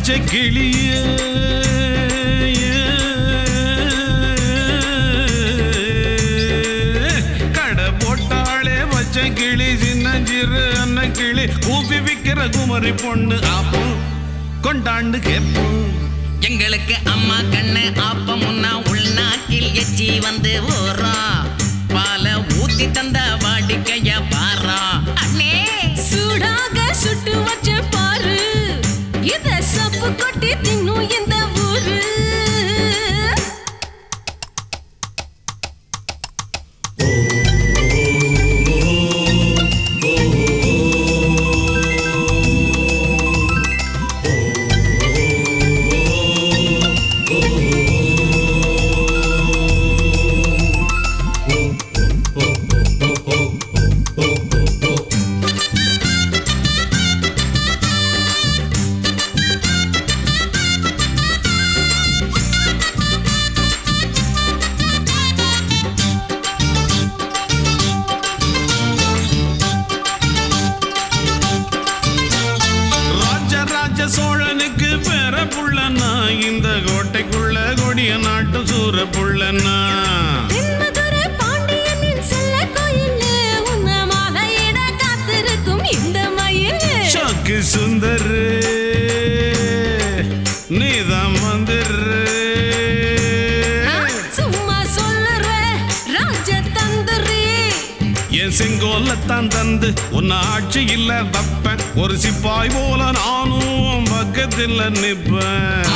பச்சை கிளியே கடை போட்டாளே பச்சை கிளி சின்னஞ்சிறு அன்ன கிளி கூப்பி விக்கிற குமரி பொண்ணு அப்போ கொண்டாண்டு கேட்போம் எங்களுக்கு அம்மா கண்ணு ஆப்பம் முன்னா உள்நாட்டில் எச்சி வந்து ஓரா பால ஊத்தி தந்த வாடிக்கைய பாரா அண்ணே சூடாக சுட்டு வச்ச பாரு இத சப்பு கொட்டி தின்னும் இந்த ஊரு ராஜராஜ சோழனுக்கு பெற புள்ளனா இந்த கோட்டைக்குள்ள கொடிய நாட்டு சூர புள்ளனா தென்மதுரை பாண்டியனின் செல்ல கோயிலு உன்னமாக இட காத்திருக்கும் இந்த மயிலு சக்கு சுந்தரு நீதான் வந்துரு ஆ, சும்மா சொல்லுற ராஜ தந்திரி என் செங்கோலத்தான் தந்து உன்னை ஆட்சி இல்ல வப்பேன் ஒரு சிப்பாய் போல நானும் பக்கத்தில் நிப்பேன்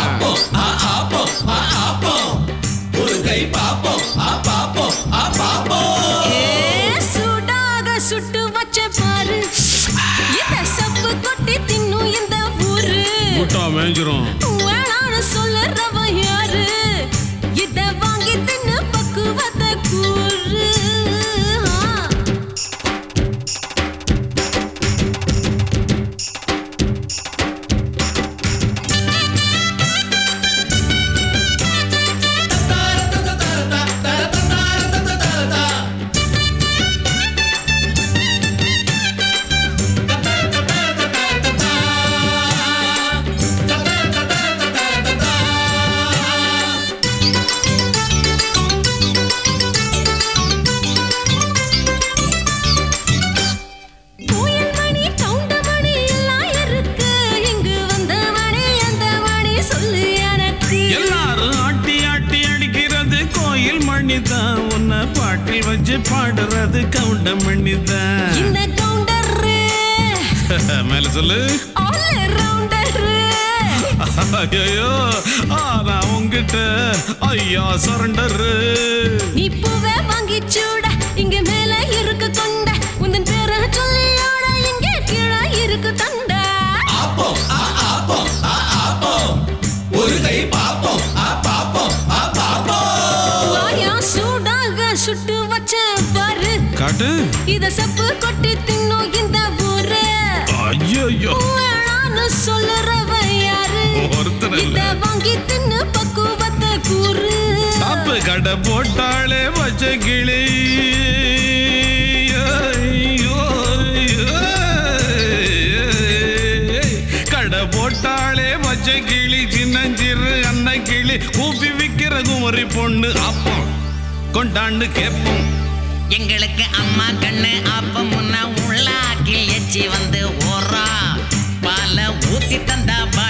ஏ, சூடாக சுட்டு வச்ச பாரு இத சப்பு கொட்டி தின்னும் இந்த ஊரு முட்டா மேஞ்சிரும் வேணான்னு சொல்லுறவ யாரு இத வாங்கி தின்னு பக்குவத்தை கூறு ஆ. கோயில் மணி கவுண்ட மணி எல்லாம் இருக்கு இங்கு வந்த மணி அந்த மணி சொல்லு எனக்கு எல்லாரும் ஆட்டி ஆட்டி அடிக்கிறது கோயில் மணிதான் உன்னை பாட்டில் வச்சு பாடுறது கவுண்ட மணிதான் இந்த கவுண்டரு மேல சொல்லு ஆல் ரவுண்டரு ஐயோ நான் உங்ககிட்ட ஐயா சரண்டரு நீ பூவை வாங்கி சூட இங்க மேல இருக்கு கொண்ட உந்தன் பேர சொல்லியோட இங்க கீழே இருக்கு தண்ட வாயா சூடாக சுட்டு வச்ச பாரு காட்டு இத சப்பு கொட்டி தின்னும் இந்த ஊரு ஐயோ வேணான்னு சொல்லுறவ யாரு ஒருத்தர் இல்ல. இத வாங்கி தின்னு பக்குவத்தை கூறு தப்பு கடை போட்டாளே பச்சை கிளி ஐயோ, கடை போட்டாளே பச்சை கிளி சின்னஞ்சிறு அன்ன கிளி கூப்பி விக்கிற குமரி பொண்ணு அப்போ கொண்டாண்டு கேட்போம் எங்களுக்கு அம்மா கண்ணு ஆப்பம் முன்னா உள்ளாக்கில் எச்சி வந்து ஓரா பால ஊத்தி தந்த